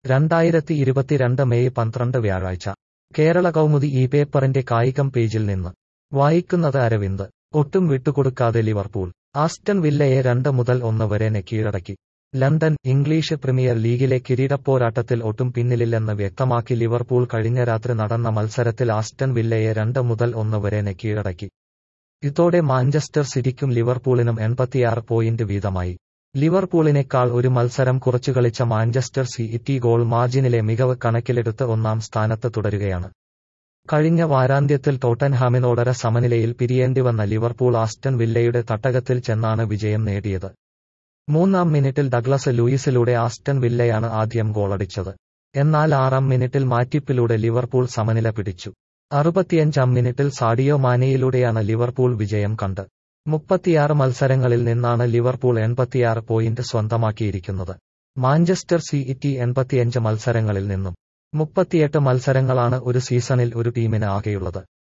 രണ്ടായിരത്തി ഇരുപത്തിരണ്ട് മെയ് പന്ത്രണ്ട് വ്യാഴാഴ്ച കേരള കൗമുദി ഈ പേപ്പറിന്റെ കായികം പേജിൽ നിന്ന് വായിക്കുന്നത് അരവിന്ദ് ഒട്ടും വിട്ടുകൊടുക്കാതെ ലിവർപൂൾ ആസ്റ്റൺ വില്ലയെ രണ്ട് മുതൽ ഒന്ന് വരെ നെ കീഴടക്കി ലണ്ടൻ ഇംഗ്ലീഷ് പ്രീമിയർ ലീഗിലെ കിരീടപ്പോരാട്ടത്തിൽ ഒട്ടും പിന്നിലില്ലെന്ന് വ്യക്തമാക്കി ലിവർപൂൾ കഴിഞ്ഞ രാത്രി നടന്ന മത്സരത്തിൽ ആസ്റ്റൺ വില്ലയെ രണ്ട് മുതൽ ഒന്ന് വരെ നെ കീഴടക്കി ഇതോടെ മാഞ്ചസ്റ്റർ സിറ്റിക്കും ലിവർപൂളിനും എൺപത്തിയാറ് പോയിന്റ് വീതമായി ലിവർപൂളിനേക്കാൾ ഒരു മത്സരം കുറച്ചു കളിച്ച മാഞ്ചസ്റ്റർ സിറ്റി ഗോൾ മാർജിനിലെ മികവ് കണക്കിലെടുത്ത് ഒന്നാം സ്ഥാനത്ത് തുടരുകയാണ് കഴിഞ്ഞ വാരാന്ത്യത്തിൽ ടോട്ടൻഹാമിനോടര സമനിലയിൽ പിരിയേണ്ടി വന്ന ലിവർപൂൾ ആസ്റ്റൺ വില്ലയുടെ തട്ടകത്തിൽ ചെന്നാണ് വിജയം നേടിയത് മൂന്നാം മിനിറ്റിൽ ഡഗ്ലസ് ലൂയിസിലൂടെ ആസ്റ്റൺ വില്ലയാണ് ആദ്യം ഗോളടിച്ചത് എന്നാൽ ആറാം മിനിറ്റിൽ മാറ്റിപ്പിലൂടെ ലിവർപൂൾ സമനില പിടിച്ചു അറുപത്തിയഞ്ചാം മിനിറ്റിൽ സാഡിയോ മാനയിലൂടെയാണ് ലിവർപൂൾ വിജയം കണ്ട് മുപ്പത്തിയാറ് മത്സരങ്ങളിൽ നിന്നാണ് ലിവർപൂൾ എൺപത്തിയാറ് പോയിന്റ് സ്വന്തമാക്കിയിരിക്കുന്നത് മാഞ്ചസ്റ്റർ സിഇറ്റി എൺപത്തിയഞ്ച് മത്സരങ്ങളിൽ നിന്നും മുപ്പത്തിയെട്ട് മത്സരങ്ങളാണ് ഒരു സീസണിൽ ഒരു ടീമിന് ആകെയുള്ളത്